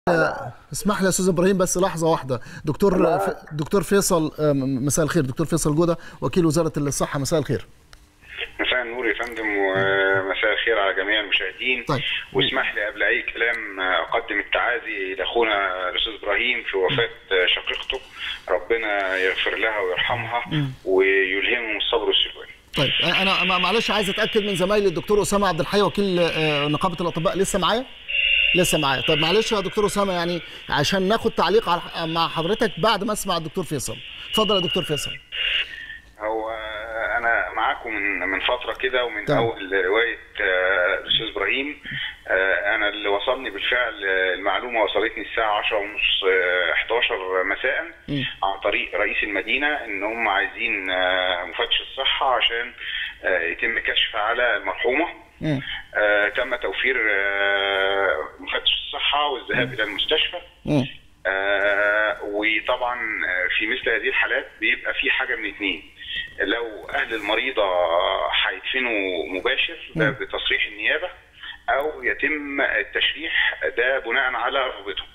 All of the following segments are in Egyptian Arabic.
اسمح لي يا استاذ ابراهيم بس لحظه واحده دكتور ف... دكتور فيصل آه، مساء الخير دكتور فيصل جوده وكيل وزاره الصحه مساء الخير مساء النور يا فندم ومساء الخير على جميع المشاهدين طيب. واسمح لي قبل اي كلام اقدم التعازي لاخونا الاستاذ ابراهيم في وفاه شقيقته ربنا يغفر لها ويرحمها ويلهمهم الصبر والسلوان طيب انا أنا معلش عايز اتاكد من زمايلي الدكتور اسامه عبد الحي وكيل آه، نقابه الاطباء لسه معايا لسه معايا طب معلش يا دكتور اسامه يعني عشان ناخد تعليق على- مع حضرتك بعد ما اسمع الدكتور فيصل اتفضل يا دكتور فيصل هو انا معاكم من من فتره كده ومن تمام. اول روايه آه، الاستاذ ابراهيم آه، انا اللي وصلني بالفعل آه، المعلومه وصلتني الساعه 10 ونص 11 مساء مم. عن طريق رئيس المدينه ان هم عايزين آه، مفتش الصحه عشان آه، يتم كشف على المرحومه مم. آه، تم توفير آه، مفتش الصحه والذهاب الى المستشفى مم. آه، وطبعا آه، في مثل هذه الحالات بيبقى في حاجه من اتنين لو اهل المريضه هيدفنوا مباشر ده بتصريح النيابه او يتم التشريح ده بناء على رغبتهم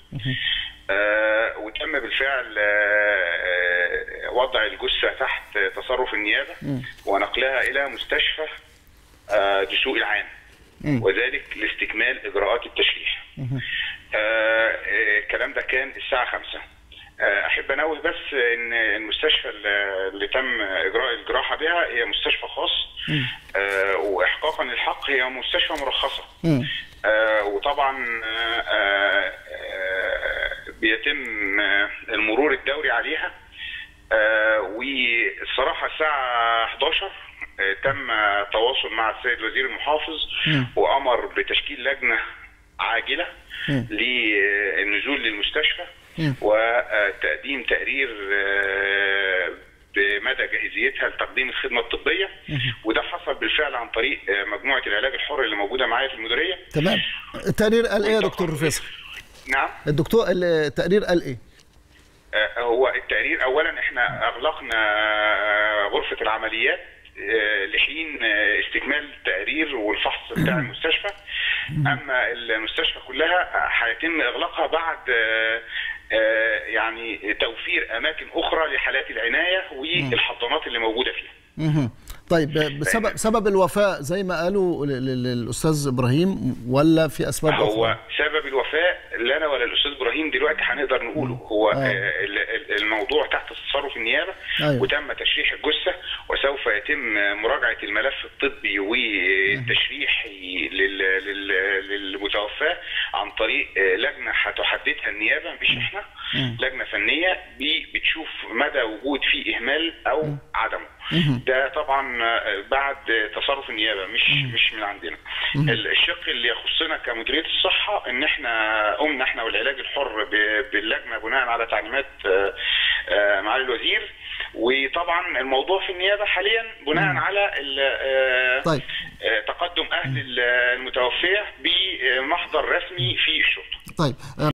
آه وتم بالفعل آه آه، وضع الجثه تحت تصرف النيابه ونقلها الى مستشفى آه دسوق العام مم. وذلك لاستكمال اجراءات التشريح. آه، آه، الكلام ده كان الساعه 5 آه، احب انوه بس ان المستشفى اللي اللي تم اجراء الجراحه بها هي مستشفى خاص آه، واحقاقا للحق هي مستشفى مرخصه مم. آه، وطبعا آه، آه، آه، بيتم آه، المرور الدوري عليها آه، والصراحه الساعه 11 آه، تم تواصل مع السيد وزير المحافظ مم. وامر بتشكيل لجنه عاجله مم. للنزول للمستشفى مم. وتقديم تقرير آه، بمدى جاهزيتها لتقديم الخدمه الطبيه وده حصل بالفعل عن طريق آه، مجموعه العلاج الحر اللي موجوده معايا في المديريه تمام التقرير قال ايه يا دكتور فيصل نعم الدكتور التقرير قال ايه آه، هو التقرير اولا احنا اغلقنا آه، غرفه العمليات آه، لحين آه، استكمال التقرير والفحص بتاع المستشفى اما المستشفى كلها هيتم اغلاقها بعد آه، آه، يعني توفير اماكن اخرى لحالات العنايه والحضانات اللي موجوده فيها مهم. طيب بسبب سبب الوفاه زي ما قالوا ل- ل- للاستاذ ابراهيم ولا في اسباب هو اخرى سبب الوفاه لا انا ولا الاستاذ ابراهيم دلوقتي هنقدر نقوله هو آه. آه، ال- ال- الموضوع تحت تصرف النيابه أيوة. وتم تشريح الجثه وسوف يتم مراجعه الملف الطبي والتشريح لل- لل- للمتوفاه عن طريق آه، لجنه هتحددها النيابه مش احنا لجنه فنيه بي- بتشوف مدى وجود فيه اهمال او عدمه ده طبعا آه، بعد تصرف النيابه مش مش من عندنا ال- الشق اللي يخصنا كمديريه الصحه ان احنا قمنا احنا والعلاج الحر ب- باللجنه بناء على تعليمات آه، آه، معالي الوزير وطبعا الموضوع في النيابه حاليا بناء على ال- آه، طيب. آه، تقدم اهل المتوفيه بمحضر رسمي في الشرطه طيب